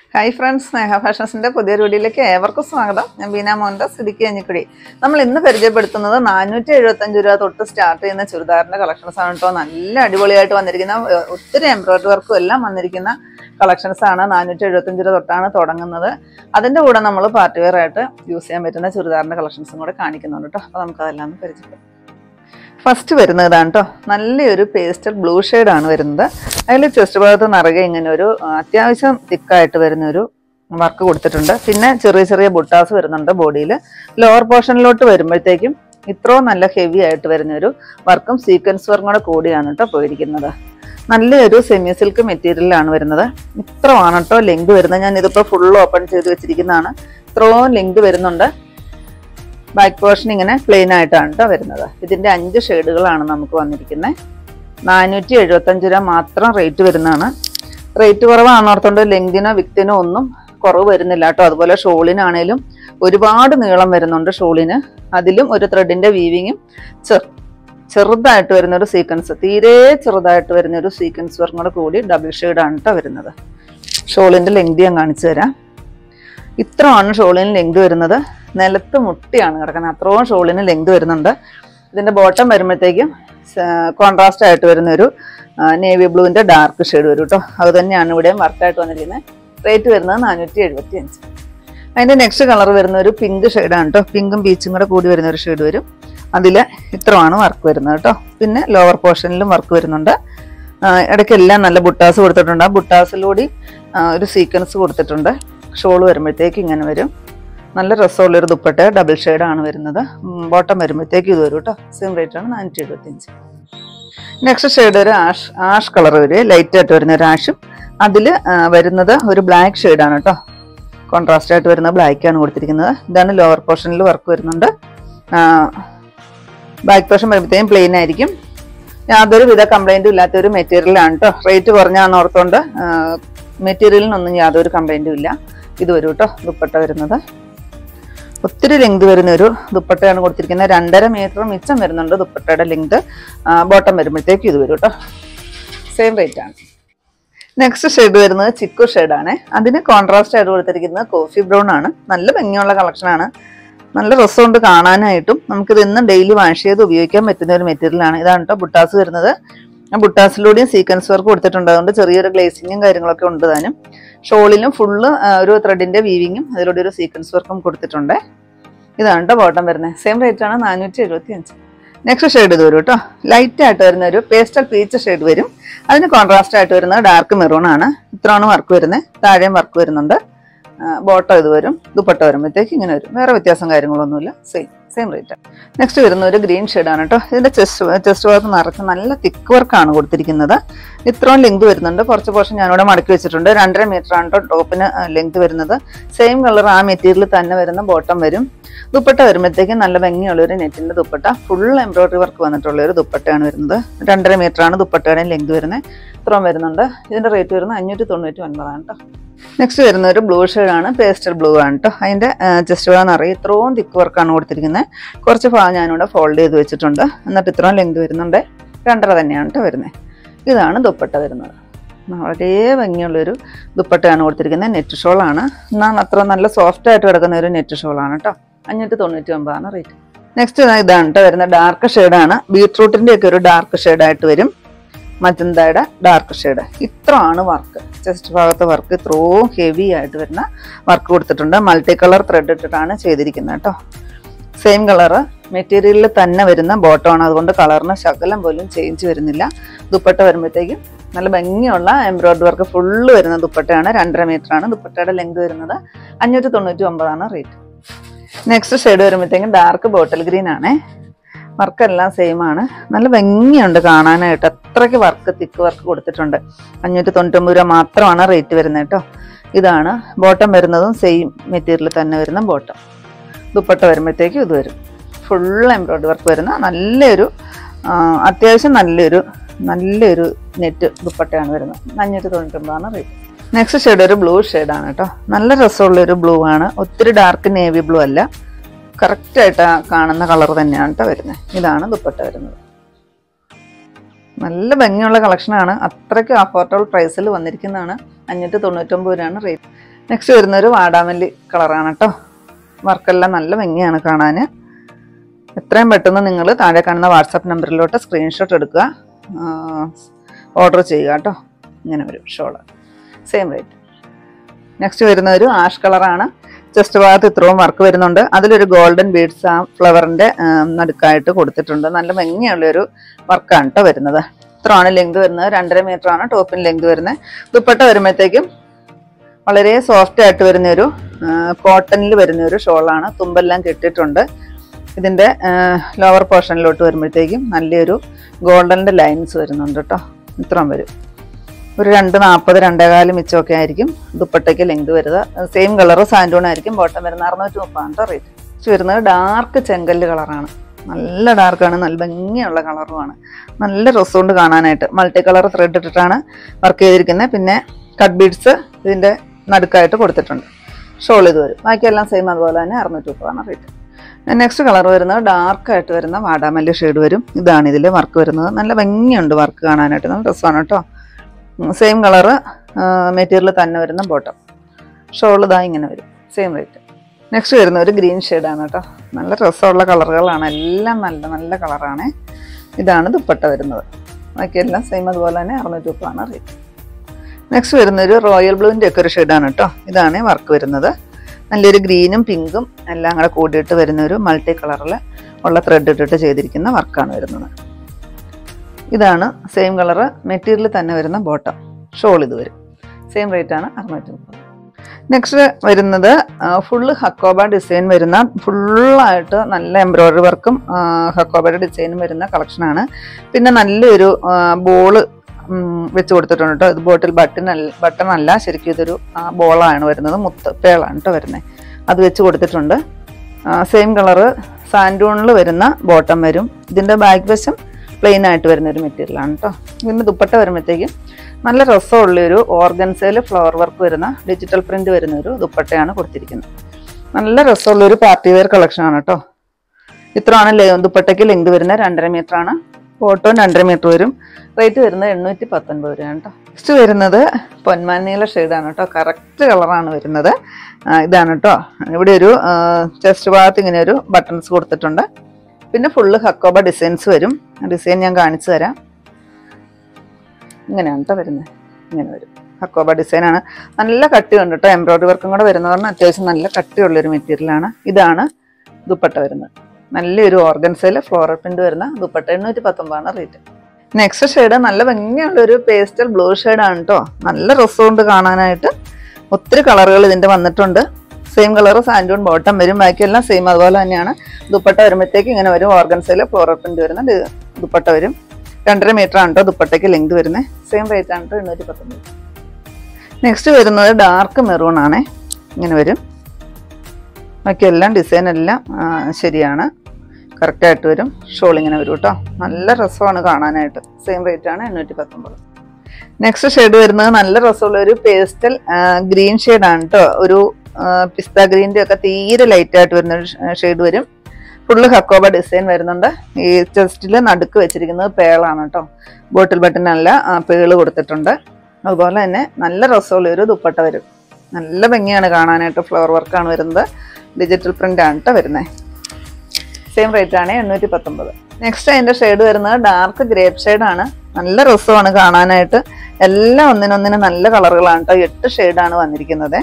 hi friends സ്നേഹ ഫാഷൻസിന്റെ പുതിയൊരു വീഡിയോയിലേക്ക് ഏവർക്കും സ്വാഗതം ഞാൻ ബീന മോഹൻദാസ് ഇടുക്കി അഞ്ഞിക്കുടി നമ്മൾ ഇന്ന് പരിചയപ്പെടുത്തുന്നത് നാനൂറ്റി എഴുപത്തഞ്ച് രൂപ തൊട്ട് സ്റ്റാർട്ട് ചെയ്യുന്ന ചുരിദാറിന്റെ കളക്ഷൻസ് ആണ് കേട്ടോ നല്ല അടിപൊളിയായിട്ട് വന്നിരിക്കുന്ന ഏർ ഒത്തിരി എംബ്രോയിഡറി വർക്കും എല്ലാം വന്നിരിക്കുന്ന കളക്ഷൻസ് ആണ് നാനൂറ്റി എഴുപത്തഞ്ച് രൂപ തൊട്ടാണ് തുടങ്ങുന്നത് അതിന്റെ കൂടെ നമ്മൾ പാർട്ടി വെയർ ആയിട്ട് യൂസ് ചെയ്യാൻ പറ്റുന്ന ചുരിദാറിന്റെ കളക്ഷൻസും കൂടെ കാണിക്കുന്നുണ്ട് കേട്ടോ അപ്പോൾ നമുക്ക് അതെല്ലാം ഒന്ന് പരിചയപ്പെടാം ഫസ്റ്റ് വരുന്നത് ഇതാണ് കേട്ടോ നല്ലൊരു പേസ്റ്റൽ ബ്ലൂ ആണ് വരുന്നത് അതിൽ ചെസ്റ്റ് ഭാഗത്ത് നിറകെ ഇങ്ങനെ ഒരു ആ, അത്യാവശ്യം തിക്കായിട്ട് വരുന്ന ഒരു വർക്ക് കൊടുത്തിട്ടുണ്ട് പിന്നെ ചെറിയ ചെറിയ ബുട്ടാസ് വരുന്നുണ്ട് ബോഡിയിൽ ലോവർ പോർഷനിലോട്ട് വരുമ്പോഴത്തേക്കും ഇത്രയും നല്ല ഹെവി ആയിട്ട് വരുന്ന ഒരു വർക്കും സീക്വൻസ് വർക്കും കൂടെ കൂടിയാണ് കേട്ടോ പോയിരിക്കുന്നത് നല്ലൊരു സെമി സിൽക്ക് മെറ്റീരിയലാണ് വരുന്നത് ഇത്രയാണ് കേട്ടോ ലെങ്ത് വരുന്നത് ഞാൻ ഇതിപ്പോൾ ഫുൾ ഓപ്പൺ ചെയ്ത് വെച്ചിരിക്കുന്നതാണ് ഇത്രയും ലെങ്ത് വരുന്നുണ്ട് ബാക്ക് പോർഷൻ ഇങ്ങനെ പ്ലെയിൻ ആയിട്ടാണ് കേട്ടോ വരുന്നത് ഇതിന്റെ അഞ്ച് ഷെയ്ഡുകളാണ് നമുക്ക് വന്നിരിക്കുന്നത് നാനൂറ്റി എഴുപത്തഞ്ച് രൂപ മാത്രം റേറ്റ് വരുന്നതാണ് റേറ്റ് കുറവാണെന്നോർത്തോണ്ട് ലെങ്കിനോ വിക്തിനോ ഒന്നും കുറവ് വരുന്നില്ല കേട്ടോ അതുപോലെ ഷോളിനാണേലും ഒരുപാട് നീളം വരുന്നുണ്ട് ഷോളിന് അതിലും ഒരു ത്രെഡിന്റെ വീവിങ്ങും ചെറു ചെറുതായിട്ട് വരുന്ന ഒരു സീക്വൻസ് തീരെ ചെറുതായിട്ട് വരുന്ന ഒരു സീക്വൻസ് വർക്കും കൂടെ കൂടി ഡബിൾ ഷെയ്ഡാണ് കേട്ടോ വരുന്നത് ഷോളിന്റെ ലെങ്ത് ഞാൻ കാണിച്ചു തരാം ഇത്രയാണ് ഷോളിന് ലെങ്ത് വരുന്നത് നിലത്ത് മുട്ടിയാണ് കിടക്കുന്നത് അത്രയും ഷോളിന് ലെങ്ത് വരുന്നുണ്ട് ഇതിന്റെ ബോട്ടം വരുമ്പോഴത്തേക്കും കോൺട്രാസ്റ്റ് ആയിട്ട് വരുന്ന ഒരു നേവി ബ്ലൂവിന്റെ ഡാർക്ക് ഷെയ്ഡ് വരും കേട്ടോ അത് തന്നെയാണ് ഇവിടെയും വർക്കായിട്ട് വന്നിരിക്കുന്നത് റേറ്റ് വരുന്നത് നാനൂറ്റി എഴുപത്തി അഞ്ച് അതിന്റെ നെക്സ്റ്റ് കളർ വരുന്ന ഒരു പിങ്ക് ഷെയ്ഡാണ് കേട്ടോ പിങ്കും പീച്ചും കൂടെ കൂടി വരുന്ന ഒരു ഷെയ്ഡ് വരും അതിൽ ഇത്രമാണ് വർക്ക് വരുന്നത് കേട്ടോ പിന്നെ ലോവർ പോർഷനിലും വർക്ക് വരുന്നുണ്ട് ആ, ഇടയ്ക്കെല്ലാം നല്ല ബുട്ടാസ് കൊടുത്തിട്ടുണ്ട് ആ ബുട്ടാസിലൂടെ ഒരു സീക്വൻസ് കൊടുത്തിട്ടുണ്ട് ഷോൾ വരുമ്പോഴത്തേക്ക് ഇങ്ങനെ വരും നല്ല രസമുള്ളൊരു ദുപ്പട്ട ഡബിൾ ആണ് വരുന്നത് ബോട്ടം വരുമ്പോഴത്തേക്ക് ഇത് വരും കേട്ടോ സെയിം റേറ്റ് ആണ് നാനൂറ്റി എഴുപത്തിയഞ്ച് നെക്സ്റ്റ് ഷെയ്ഡ് ഒരു ആഷ് ആഷ് കളർ വരും ലൈറ്റ് ആയിട്ട് വരുന്ന ഒരു ആഷും അതിൽ വരുന്നത് ഒരു ബ്ലാക്ക് ഷെയ്ഡാണ് കേട്ടോ കോൺട്രാസ്റ്റ് ആയിട്ട് വരുന്ന ബ്ലാക്ക് ആണ് കൊടുത്തിരിക്കുന്നത് ഇതാണ് ലോവർ പോർഷനിൽ വർക്ക് വരുന്നുണ്ട് ബാക്ക് പോർഷൻ വരുമ്പോഴത്തേക്കും പ്ലെയിൻ ആയിരിക്കും യാതൊരു വിധ കംപ്ലൈന്റും ഇല്ലാത്ത ഒരു മെറ്റീരിയലാണ് കേട്ടോ റേറ്റ് കുറഞ്ഞാന്ന് ഓർത്തോണ്ട് മെറ്റീരിയലിനൊന്നും യാതൊരു കംപ്ലൈന്റും ഇല്ല ഇത് വരും കേട്ടോ ദുപ്പട്ട വരുന്നത് ഒത്തിരി ലെങ്ത് വരുന്ന ഒരു ദുപ്പട്ടയാണ് കൊടുത്തിരിക്കുന്നത് രണ്ടര മീറ്റർ മിച്ചം വരുന്നുണ്ട് ദുപ്പട്ടയുടെ ലെങ്ത് ബോട്ടം വരുമ്പോഴത്തേക്ക് ഇത് വരും കേട്ടോ സെയിം റേറ്റ് ആണ് നെക്സ്റ്റ് ഷെയ്ഡ് വരുന്നത് ചിക്കു ഷെയ്ഡാണ് അതിന് കോൺട്രാസ്റ്റ് ആയിട്ട് കൊടുത്തിരിക്കുന്നത് കോഫി ബ്രൗൺ ആണ് നല്ല ഭംഗിയുള്ള കളക്ഷനാണ് നല്ല രസമുണ്ട് കാണാനായിട്ടും നമുക്കിത് ഇന്നും ഡെയിലി വാഷ് ചെയ്ത് ഉപയോഗിക്കാൻ പറ്റുന്ന ഒരു മെറ്റീരിയൽ ആണ് ഇതാണ് കേട്ടോ ബുട്ടാസ് വരുന്നത് ആ ബുട്ടാസിലൂടെയും സീക്വൻസ് വർക്ക് കൊടുത്തിട്ടുണ്ട് അതുകൊണ്ട് ചെറിയൊരു ഗ്ലേസിങ്ങും കാര്യങ്ങളൊക്കെ ഉണ്ട് താനും ഷോളിലും ഫുള്ള് ഒരു ത്രെഡിന്റെ വീവിങ്ങും അതിലൂടെ ഒരു സീക്വൻസ് വർക്കും കൊടുത്തിട്ടുണ്ട് ഇതാണ് കേട്ടോ ബോട്ടം വരുന്നത് സെയിം റേറ്റ് ആണ് നാനൂറ്റി എഴുപത്തി അഞ്ച് നെക്സ്റ്റ് ഷെയ്ഡ് ഇത് വരും കേട്ടോ ലൈറ്റ് ആയിട്ട് വരുന്ന ഒരു പേസ്റ്റൽ പീച്ച് ഷെയ്ഡ് വരും അതിന് കോൺട്രാസ്റ്റ് ആയിട്ട് വരുന്നത് ഡാർക്ക് മെറൂൺ ആണ് ഇത്രയാണ് വർക്ക് വരുന്നത് താഴെയും വർക്ക് വരുന്നുണ്ട് ബോട്ടം ഇത് വരും ദുപ്പട്ട വരുമ്പോഴത്തേക്ക് ഇങ്ങനെ വരും വേറെ വ്യത്യാസം കാര്യങ്ങളൊന്നുമില്ല സെയിം സെയിം റേറ്റ് നെക്സ്റ്റ് വരുന്ന ഒരു ഗ്രീൻ ആണ് കേട്ടോ ഇതിന്റെ ചെസ്റ്റ് ചെസ്റ്റ് ഭാഗത്ത് നിറച്ച് നല്ല തിക്ക് വർക്കാണ് കൊടുത്തിരിക്കുന്നത് ഇത്രയും ലെങ്ത് വരുന്നുണ്ട് കുറച്ച് പോർഷൻ ഞാനിവിടെ മടക്കി വെച്ചിട്ടുണ്ട് രണ്ടര മീറ്റർ ആണ് കേട്ടോ ടോപ്പിന് ലെങ്ത് വരുന്നത് സെയിം കളർ ആ മെറ്റീരിയൽ തന്നെ വരുന്ന ബോട്ടം വരും ദുപ്പട്ട വരുമ്പോഴത്തേക്കും നല്ല ഭംഗിയുള്ള ഒരു നെറ്റിന്റെ ദുപ്പട്ട ഫുൾ എംബ്രോയിഡറി വർക്ക് വന്നിട്ടുള്ള ഒരു ദുപ്പട്ടയാണ് വരുന്നത് രണ്ടര മീറ്റർ ആണ് ദുപ്പട്ടയുടെ ലെങ്ത് വരുന്നത് ഇത്രയും വരുന്നുണ്ട് ഇതിന്റെ റേറ്റ് വരുന്നത് അഞ്ഞൂറ്റി തൊണ്ണൂറ്റി ഒൻപതാണ് കേട്ടോ നെക്സ്റ്റ് വരുന്ന ഒരു ബ്ലൂ ആണ് പേസ്റ്റൽ ബ്ലൂ ആണ് കേട്ടോ അതിന്റെ ജസ്റ്റ് ഭാഗം നിറയെ ഇത്രയും തിക്ക് വർക്കാണ് കൊടുത്തിരിക്കുന്നത് കുറച്ച് ഭാഗം ഞാനിവിടെ ഫോൾഡ് ചെയ്ത് വെച്ചിട്ടുണ്ട് എന്നിട്ട് ഇത്രയും ലെങ്ത് വരുന്നുണ്ട് രണ്ടര തന്നെയാണ് കേട്ടോ വരുന്നത് ഇതാണ് ദുപ്പട്ട വരുന്നത് വളരെ ഭംഗിയുള്ളൊരു ദുപ്പട്ടയാണ് കൊടുത്തിരിക്കുന്നത് നെറ്റ് ഷോളാണ് എന്നാൽ അത്ര നല്ല സോഫ്റ്റ് ആയിട്ട് കിടക്കുന്ന ഒരു നെറ്റ് ഷോളാണ് കേട്ടോ അഞ്ഞൂറ്റി തൊണ്ണൂറ്റി ഒമ്പതാണ് റേറ്റ് നെക്സ്റ്റ് ഇതാണ് കേട്ടോ വരുന്ന ഡാർക്ക് ഷെയ്ഡാണ് ബീട്രൂട്ടിന്റെ ഒക്കെ ഒരു ഡാർക്ക് ഷെയ്ഡായിട്ട് വരും മജന്തയുടെ ഡാർക്ക് ഷെയ്ഡ് ഇത്രയാണ് വർക്ക് ചെസ്റ്റ് ഭാഗത്തെ വർക്ക് ഇത്രയും ഹെവി ആയിട്ട് വരുന്ന വർക്ക് കൊടുത്തിട്ടുണ്ട് മൾട്ടി കളർ ത്രെഡ് ഇട്ടിട്ടാണ് ചെയ്തിരിക്കുന്നത് കേട്ടോ സെയിം കളറ് മെറ്റീരിയലിൽ തന്നെ വരുന്ന ബോട്ടമാണ് അതുകൊണ്ട് കളറിന് ശകലം പോലും ചേഞ്ച് വരുന്നില്ല ദുപ്പട്ട വരുമ്പോഴത്തേക്കും നല്ല ഭംഗിയുള്ള എംബ്രോയിഡറി വർക്ക് ഫുള്ള് വരുന്ന ദുപ്പട്ടയാണ് രണ്ടര മീറ്റർ ആണ് ദുപ്പട്ടയുടെ ലെങ്ത് വരുന്നത് അഞ്ഞൂറ്റി തൊണ്ണൂറ്റി ഒമ്പതാണ് റേറ്റ് നെക്സ്റ്റ് ഷെയ്ഡ് വരുമ്പോഴത്തേക്കും ഡാർക്ക് ബോട്ടിൽ ഗ്രീൻ ആണ് വർക്കെല്ലാം സെയിം ആണ് നല്ല ഭംഗിയുണ്ട് കാണാനായിട്ട് അത്രയ്ക്ക് വർക്ക് തിക്ക് വർക്ക് കൊടുത്തിട്ടുണ്ട് അഞ്ഞൂറ്റി തൊണ്ണൂറ്റൊമ്പത് രൂപ മാത്രമാണ് റേറ്റ് വരുന്നത് കേട്ടോ ഇതാണ് ബോട്ടം വരുന്നതും സെയിം മെറ്റീരിയൽ തന്നെ വരുന്ന ബോട്ടം ദുപ്പട്ട വരുമ്പോഴത്തേക്കും ഇത് വരും ഫുൾ എംബ്രോയിഡറി വർക്ക് വരുന്ന നല്ലൊരു ആ, അത്യാവശ്യം നല്ലൊരു നല്ലൊരു നെറ്റ് ദുപ്പട്ടയാണ് വരുന്നത് അഞ്ഞൂറ്റി തൊണ്ണൂറ്റൊമ്പതാണ് റേറ്റ് നെക്സ്റ്റ് ഷെയ്ഡ് ഒരു ബ്ലൂ ഷെയ്ഡാണ് കേട്ടോ നല്ല രസമുള്ള ഒരു ബ്ലൂ ആണ് ഒത്തിരി ഡാർക്ക് നേവി ബ്ലൂ അല്ല കറക്റ്റ് ആയിട്ട് ആ കാണുന്ന കളർ തന്നെയാണ് കേട്ടോ വരുന്നത് ഇതാണ് ദുപ്പട്ട വരുന്നത് നല്ല ഭംഗിയുള്ള കളക്ഷനാണ് അത്രയ്ക്ക് അഫോർഡബിൾ പ്രൈസിൽ വന്നിരിക്കുന്നതാണ് അഞ്ഞൂറ്റി തൊണ്ണൂറ്റൊമ്പത് രൂപയാണ് റേറ്റ് നെക്സ്റ്റ് വരുന്നൊരു വാടാമല്ലി കളറാണ് കേട്ടോ വർക്കെല്ലാം നല്ല ഭംഗിയാണ് കാണാൻ എത്രയും പെട്ടെന്ന് നിങ്ങൾ താഴെ കാണുന്ന വാട്സാപ്പ് നമ്പറിലോട്ട് സ്ക്രീൻഷോട്ട് എടുക്കുക ഓർഡർ ചെയ്യുക കേട്ടോ ഇങ്ങനെ വരും ഷോള് സെയിം റേറ്റ് നെക്സ്റ്റ് വരുന്ന ഒരു ആഷ് കളറാണ് ചെസ്റ്റ് ഭാഗത്ത് ഇത്രയും വർക്ക് വരുന്നുണ്ട് അതിലൊരു ഗോൾഡൻ ബീഡ്സ് ആ ഫ്ലവറിന്റെ നടുക്കായിട്ട് കൊടുത്തിട്ടുണ്ട് നല്ല ഭംഗിയുള്ളൊരു വർക്കാണ് കേട്ടോ വരുന്നത് ഇത്രയാണ് ലെങ്ത് വരുന്നത് രണ്ടര മീറ്റർ ആണ് ടോപ്പിന് ലെങ്ത് വരുന്നത് ദുപ്പട്ട വരുമ്പോഴത്തേക്കും വളരെ സോഫ്റ്റ് ആയിട്ട് വരുന്ന ഒരു കോട്ടണിൽ വരുന്ന ഒരു ഷോളാണ് തുമ്പെല്ലാം കെട്ടിയിട്ടുണ്ട് ഇതിന്റെ ലോവർ പോർഷനിലോട്ട് വരുമ്പോഴത്തേക്കും നല്ലൊരു ഗോൾഡന്റെ ലൈൻസ് വരുന്നുണ്ട് കേട്ടോ ഇത്രയും വരും ഒരു രണ്ട് നാൽപ്പത് രണ്ടേകാല് മിച്ചമൊക്കെ ആയിരിക്കും ദുപ്പട്ടയ്ക്ക് ലെങ്ത് വരുക സെയിം കളർ സാൻഡൂൺ ആയിരിക്കും ബോട്ടം വരുന്ന അറുന്നൂറ്റി മുപ്പതാണ് കേട്ടോ റേറ്റ് ഇത് വരുന്നത് ഡാർക്ക് ചെങ്കല്ല് കളറാണ് നല്ല ഡാർക്കാണ് നല്ല ഭംഗിയുള്ള കളറുമാണ് നല്ല രസമുണ്ട് കാണാനായിട്ട് മൾട്ടി കളർ ത്രെഡ് ഇട്ടിട്ടാണ് വർക്ക് ചെയ്തിരിക്കുന്നത് പിന്നെ കട്ട് ബീഡ്സ് ഇതിൻ്റെ നടുക്കായിട്ട് കൊടുത്തിട്ടുണ്ട് ഷോൾ ഇത് വരും ബാക്കിയെല്ലാം സെയിം അതുപോലെ തന്നെ അറുന്നൂറ്റി മുപ്പതാണ് റേറ്റ് നെക്സ്റ്റ് കളർ വരുന്നത് ഡാർക്കായിട്ട് വരുന്ന വാടാമല്ലി ഷെയ്ഡ് വരും ഇതാണ് ഇതിൽ വർക്ക് വരുന്നത് നല്ല ഭംഗിയുണ്ട് വർക്ക് കാണാനായിട്ട് നല്ല രസമാണ് കേട്ടോ സെയിം കളറ് മെറ്റീരിയൽ തന്നെ വരുന്ന ബോട്ടം ഷോൾ ഇതാ ഇങ്ങനെ വരും സെയിം റേറ്റ് നെക്സ്റ്റ് വരുന്ന ഒരു ഗ്രീൻ ഷെയ്ഡാണ് കേട്ടോ നല്ല രസമുള്ള കളറുകളാണ് എല്ലാം നല്ല നല്ല കളറാണ് ഇതാണ് ദുപ്പട്ട വരുന്നത് ബാക്കിയെല്ലാം സെയിം അതുപോലെ തന്നെ അറുന്നൂറ്റി മുപ്പതാണ് റേറ്റ് നെക്സ്റ്റ് വരുന്ന ഒരു റോയൽ ബ്ലൂവിൻ്റെ ഒക്കെ ഒരു ഷെയ്ഡാണ് കേട്ടോ ഇതാണ് വർക്ക് വരുന്നത് നല്ലൊരു ഗ്രീനും പിങ്കും എല്ലാം കൂടെ കൂടിയിട്ട് വരുന്ന ഒരു മൾട്ടി കളറിൽ ഉള്ള ത്രെഡ് ഇട്ടിട്ട് ചെയ്തിരിക്കുന്ന വർക്കാണ് വരുന്നത് ഇതാണ് സെയിം കളറ് മെറ്റീരിയൽ തന്നെ വരുന്ന ബോട്ടം ഷോൾ ഇത് വരും സെയിം റേറ്റ് ആണ് അറുന്നൂറ്റി മുപ്പത് നെക്സ്റ്റ് വരുന്നത് ഫുള്ള് ഹക്കോബ ഡിസൈൻ വരുന്ന ഫുള്ളായിട്ട് നല്ല എംബ്രോയ്ഡറി വർക്കും ഹക്കോബയുടെ ഡിസൈനും വരുന്ന കളക്ഷനാണ് പിന്നെ നല്ലൊരു ബോള് വെച്ച് കൊടുത്തിട്ടുണ്ട് കേട്ടോ ഇത് ബോട്ടിൽ ബട്ടൺ അല്ല ബട്ടൺ അല്ല ശരിക്കും ഇതൊരു ബോളാണ് വരുന്നത് മുത്ത് പേളാണ് കേട്ടോ വരുന്നത് അത് വെച്ച് കൊടുത്തിട്ടുണ്ട് സെയിം കളറ് സാൻഡൂണിൽ വരുന്ന ബോട്ടം വരും ഇതിൻ്റെ ബാക്ക് വശം പ്ലെയിൻ ആയിട്ട് വരുന്ന ഒരു മെറ്റീരിയലാണ് കേട്ടോ ഇതിൻ്റെ ദുപ്പട്ട വരുമ്പോഴത്തേക്കും നല്ല രസമുള്ളൊരു ഓർഗൻസയിൽ ഫ്ലവർ വർക്ക് വരുന്ന ഡിജിറ്റൽ പ്രിന്റ് വരുന്ന ഒരു ദുപ്പട്ടയാണ് കൊടുത്തിരിക്കുന്നത് നല്ല രസമുള്ളൊരു പാർട്ടി വെയർ കളക്ഷനാണ് കേട്ടോ ഇത്രയാണ് ലെ ദുപ്പട്ടയ്ക്ക് ലെങ്ത് വരുന്ന രണ്ടര മീറ്റർ ആണ് ഫോട്ടോ രണ്ടര മീറ്റർ വരും റേറ്റ് വരുന്നത് എണ്ണൂറ്റി പത്തൊൻപത് രൂപയാണ് കേട്ടോ നെക്സ്റ്റ് വരുന്നത് പൊന്മാനീല ഷെയ്ഡാണ് കേട്ടോ കറക്റ്റ് കളറാണ് വരുന്നത് ആ, ഇതാണ് കേട്ടോ ഇവിടെ ഒരു ചെസ്റ്റ് ഭാഗത്ത് ഇങ്ങനെ ഒരു ബട്ടൺസ് കൊടുത്തിട്ടുണ്ട് പിന്നെ ഫുള്ള് ഹക്കോബ ഡിസൈൻസ് വരും ഡിസൈൻ ഞാൻ കാണിച്ചു തരാം ഇങ്ങനെയാണ് കേട്ടോ വരുന്നത് ഇങ്ങനെ വരും ഹക്കോബ ഡിസൈനാണ് നല്ല കട്ടിയുണ്ട് കേട്ടോ എംബ്രോയ്ഡറി വർക്കും കൂടെ വരുന്നത് പറഞ്ഞാൽ അത്യാവശ്യം നല്ല കട്ടിയുള്ളൊരു മെറ്റീരിയലാണ് ഇതാണ് ദുപ്പട്ട വരുന്നത് നല്ലൊരു ഓർഗൻസയിൽ ഫ്ലോറൽ പ്രിന്റ് വരുന്ന ദുപ്പട്ട എണ്ണൂറ്റി പത്തൊമ്പതാണ് റേറ്റ് നെക്സ്റ്റ് ഷെയ്ഡ് നല്ല ഭംഗിയുള്ള ഒരു പേസ്റ്റൽ ബ്ലൂ ഷെയ്ഡാണ് കേട്ടോ നല്ല രസമുണ്ട് കാണാനായിട്ട് ഒത്തിരി കളറുകൾ ഇതിന്റെ വന്നിട്ടുണ്ട് സെയിം കളർ സാൻഡൂൺ ബോട്ടം വരും ബാക്കിയെല്ലാം സെയിം അതുപോലെ തന്നെയാണ് ദുപ്പട്ട വരുമ്പോഴത്തേക്ക് ഇങ്ങനെ വരും ഓർഗൻസയിൽ ഫ്ലോറൽ പ്രിന്റ് വരുന്ന ഡി- ദുപ്പട്ട വരും രണ്ടര മീറ്റർ ആണ് കേട്ടോ ദുപ്പട്ടയ്ക്ക് ലെങ്ത് വരുന്നത് സെയിം റേറ്റ് ആണ് കേട്ടോ എണ്ണൂറ്റി പത്തൊമ്പത് നെക്സ്റ്റ് വരുന്നത് ഡാർക്ക് മെറൂൺ ആണേ ഇങ്ങനെ വരും ബാക്കിയെല്ലാം ഡിസൈൻ എല്ലാം ആ, ശരിയാണ് കറക്റ്റായിട്ട് വരും ഷോൾ ഇങ്ങനെ വരും കേട്ടോ നല്ല രസമാണ് കാണാനായിട്ട് സെയിം റേറ്റ് ആണ് എണ്ണൂറ്റി പത്തൊമ്പത് നെക്സ്റ്റ് ഷെയ്ഡ് വരുന്നത് നല്ല രസമുള്ള ഒരു പേസ്റ്റൽ ഗ്രീൻ ഷെയ്ഡാണ് കേട്ടോ ഒരു പിസ്ത ഗ്രീൻ്റെ ഒക്കെ തീരെ ലൈറ്റ് ആയിട്ട് വരുന്ന ഒരു ഷെയ്ഡ് വരും ഫുള്ള് ഹക്കോബ ഡിസൈൻ വരുന്നുണ്ട് ഈ ചെസ്റ്റിൽ നടുക്ക് വെച്ചിരിക്കുന്നത് പേളാണ് കേട്ടോ ബോട്ടിൽ ബട്ടനല്ല പേള് കൊടുത്തിട്ടുണ്ട് അതുപോലെ തന്നെ നല്ല രസമുള്ള ഒരു ദുപ്പട്ട വരും നല്ല ഭംഗിയാണ് കാണാനായിട്ട് ഫ്ലവർ വർക്കാണ് വരുന്നത് ഡിജിറ്റൽ പ്രിന്റ് ആണ് കേട്ടോ വരുന്നത് സെയിം റേറ്റ് ആണ് എണ്ണൂറ്റി പത്തൊമ്പത് നെക്സ്റ്റ് അതിന്റെ ഷെയ്ഡ് വരുന്നത് ഡാർക്ക് ഗ്രേപ്പ് ഷെയ്ഡാണ് നല്ല രസമാണ് കാണാനായിട്ട് എല്ലാം ഒന്നിനൊന്നിന് നല്ല കളറുകളാണ് കേട്ടോ എട്ട് ഷെയ്ഡാണ് വന്നിരിക്കുന്നത്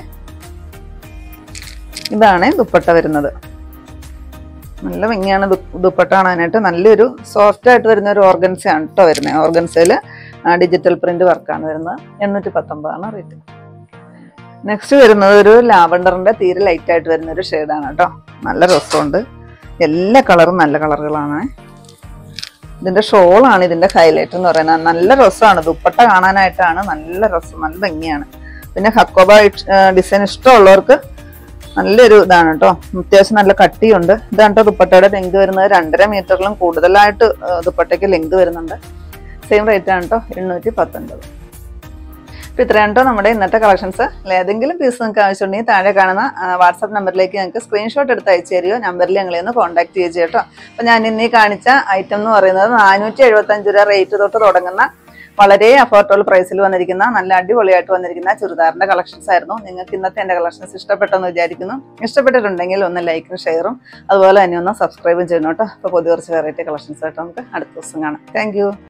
ഇതാണ് ദുപ്പട്ട വരുന്നത് നല്ല ഭംഗിയാണ് ദു- ദുപ്പട്ട കാണാനായിട്ട് നല്ലൊരു സോഫ്റ്റ് ആയിട്ട് വരുന്ന ഒരു ഓർഗൻസ ആണ് കേട്ടോ വരുന്നത് ഓർഗൻസയിൽ ഡിജിറ്റൽ പ്രിന്റ് വർക്കാണ് വരുന്നത് എണ്ണൂറ്റി പത്തൊമ്പതാണ് റേറ്റ് നെക്സ്റ്റ് വരുന്നത് ഒരു ലാവണ്ടറിന്റെ തീരെ ലൈറ്റ് ആയിട്ട് വരുന്ന ഒരു ഷെയ്ഡാണ് കേട്ടോ നല്ല രസമുണ്ട് എല്ലാ കളറും നല്ല കളറുകളാണ് ഇതിന്റെ ഷോളാണ് ഇതിന്റെ ഹൈലൈറ്റ് എന്ന് പറയുന്നത് നല്ല രസമാണ് ദുപ്പട്ട കാണാനായിട്ടാണ് നല്ല രസം നല്ല ഭംഗിയാണ് പിന്നെ ഹക്കോബ ഡിസൈൻ ഇഷ്ടമുള്ളവർക്ക് നല്ലൊരു ഇതാണ് കേട്ടോ അത്യാവശ്യം നല്ല കട്ടിയുണ്ട് ഇതാണ് കേട്ടോ ദുപ്പട്ടയുടെ ലെങ്ത് വരുന്നത് രണ്ടര മീറ്ററിലും കൂടുതലായിട്ട് ആ, ദുപ്പട്ടയ്ക്ക് ലെങ്ത് വരുന്നുണ്ട് സെയിം റേറ്റ് ആണ് കേട്ടോ എണ്ണൂറ്റി പത്തൊൻപത് അപ്പൊ ഇത്രയാണ് കേട്ടോ നമ്മുടെ ഇന്നത്തെ കളക്ഷൻസ് ഏതെങ്കിലും പീസ് നിങ്ങൾക്ക് ആവശ്യമുണ്ടെങ്കിൽ താഴെ കാണുന്ന വാട്സാപ്പ് നമ്പറിലേക്ക് ഞങ്ങൾക്ക് സ്ക്രീൻഷോട്ട് എടുത്ത് അയച്ചു തരികയോ നമ്പറിൽ ഞങ്ങളെ ഒന്ന് കോൺടാക്ട് ചെയ്യുക കേട്ടോ അപ്പൊ ഞാൻ ഇന്നീ കാണിച്ച ഐറ്റം എന്ന് പറയുന്നത് നാനൂറ്റി എഴുപത്തി അഞ്ച് രൂപ റേറ്റ് തൊട്ട് തുടങ്ങുന്ന വളരെ അഫോർഡബിൾ പ്രൈസിൽ വന്നിരിക്കുന്ന നല്ല അടിപൊളിയായിട്ട് വന്നിരിക്കുന്ന ചുരിദാറിന്റെ കളക്ഷൻസ് ആയിരുന്നു നിങ്ങൾക്ക് ഇന്നത്തെ എന്റെ കളക്ഷൻസ് ഇഷ്ടപ്പെട്ടെന്ന് വിചാരിക്കുന്നു ഇഷ്ടപ്പെട്ടിട്ടുണ്ടെങ്കിൽ ഒന്ന് ലൈക്കും ഷെയറും അതുപോലെ തന്നെ ഒന്ന് സബ്സ്ക്രൈബും ചെയ്യണം കേട്ടോ അപ്പോൾ പുതിയ കുറച്ച് വെറൈറ്റി കളക്ഷൻസ് ആയിട്ട് നമുക്ക് അടുത്ത ദിവസം കാണാം താങ്ക്